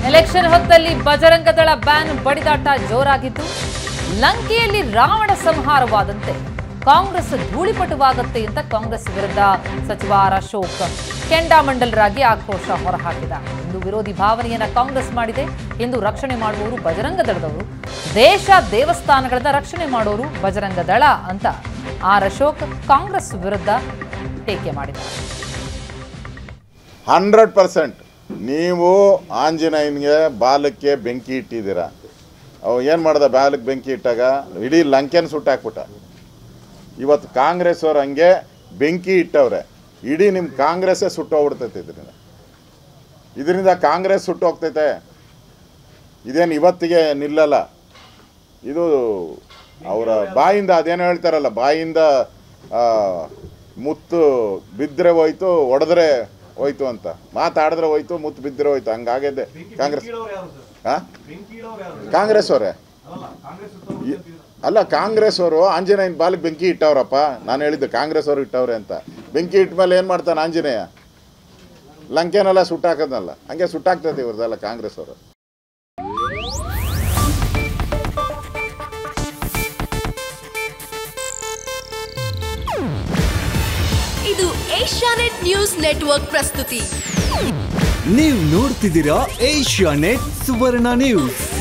election ಹೊತ್ತಲ್ಲಿ Bajrang Dal ban ಬಡಿದಾಟ ಜೋರಾಗಿದ್ದು ಲಂಕೆಯಲ್ಲಿ ರಾವಣ ಸಂಹಾರವಾದಂತೆ ಕಾಂಗ್ರೆಸ್ ಧೂಳಿಪಟುವಾಗುತ್ತೆ ಅಂತ ಕಾಂಗ್ರೆಸ್ ವಿರುದ್ಧ ಸಚಿವ ಆರ್ ಅಶೋಕ್ ಕೆಂಡಾಮಂಡಲರಾಗಿ ಆಕ್ರೋಶ ಹೊರಹಾಕಿದ ಇಂದು ವಿರೋಧಿ ಭಾವನೆಯನ್ನ ಕಾಂಗ್ರೆಸ್ ಮಾಡಿದೆ ಎಂದು ರಕ್ಷಣೆ ಮಾಡುವವರು ಬಜರಂಗ ದಳದವರು ದೇಶ ದೇವಸ್ಥಾನಗಳನ್ನ ರಕ್ಷಣೆ ಮಾಡೋರು ಬಜರಂಗ ದಳ ಅಂತ ಆರ್ ಅಶೋಕ್ ಕಾಂಗ್ರೆಸ್ ವಿರುದ್ಧ ಟೀಕೆ ಮಾಡಿದ್ದಾರೆ ಹಂಡ್ರೆಡ್ ಪರ್ಸೆಂಟ್ ನೀವು ಆಂಜನೇಯನಿಗೆ ಬಾಲಕ್ಕೆ ಬೆಂಕಿ ಇಟ್ಟಿದ್ದೀರಾ ಅವು ಏನು ಮಾಡ್ದ ಬಾಲಕ್ಕೆ ಬೆಂಕಿ ಇಟ್ಟಾಗ ಇಡೀ ಲಂಕೆನ ಸುಟ್ಟಾಕ್ಬಿಟ್ಟ ಇವತ್ತು ಕಾಂಗ್ರೆಸ್ ಅವ್ರು ಹಂಗೆ ಬೆಂಕಿ ಇಟ್ಟವ್ರೆ ಇಡೀ ನಿಮ್ಮ ಕಾಂಗ್ರೆಸ್ಸೇ ಸುಟ್ಟೋಗ್ಬಿಡ್ತೈತೆ ಇದರಿಂದ ಇದರಿಂದ ಕಾಂಗ್ರೆಸ್ ಸುಟ್ಟು ಹೋಗ್ತೈತೆ ಇದೇನು ಇವತ್ತಿಗೆ ನಿಲ್ಲಲ್ಲ ಇದು ಅವರ ಬಾಯಿಂದ ಅದೇನು ಹೇಳ್ತಾರಲ್ಲ ಬಾಯಿಂದ ಆ, ಮುತ್ತು ಬಿದ್ದರೆ ಹೋಯ್ತು ಹೊಡೆದ್ರೆ ಹೋಯ್ತು ಅಂತ ಮಾತಾಡಿದ್ರೆ ಹೋಯ್ತು ಮುತ್ತು ಬಿದ್ದರೆ ಹೋಯ್ತು ಹಂಗಾಗಿದೆ ಕಾಂಗ್ರೆಸ್ ಹಾಂ ಕಾಂಗ್ರೆಸ್ ಅವರೇ ಅಲ್ಲ ಕಾಂಗ್ರೆಸ್ ಅವರು ಆಂಜನೇಯನ ಬಾಲಿಗೆ ಬೆಂಕಿ ಇಟ್ಟವ್ರಪ್ಪ ನಾನು ಹೇಳಿದ್ದೆ ಕಾಂಗ್ರೆಸ್ ಅವರು ಇಟ್ಟವ್ರೆ ಅಂತ ಬೆಂಕಿ ಇಟ್ಟ ಮೇಲೆ ಏನು ಮಾಡ್ತಾನೆ ಆಂಜನೇಯ ಲಂಕೆನೆಲ್ಲ ಸುಟ್ಟಾಕದ್ನಲ್ಲ ಹಂಗೆ ಸುಟ್ಟಾಕ್ತೈತೆ ಇವ್ರದ್ದೆಲ್ಲ ಕಾಂಗ್ರೆಸ್ ಅವರು ಇದು ಏಷ್ಯಾನೆಟ್ ನ್ಯೂಸ್ ನೆಟ್ವರ್ಕ್ ಪ್ರಸ್ತುತಿ ನೀವು ನೋಡ್ತಿದ್ದೀರಾ ಏಷ್ಯಾ ನೆಟ್ ಸುವರ್ಣ ನ್ಯೂಸ್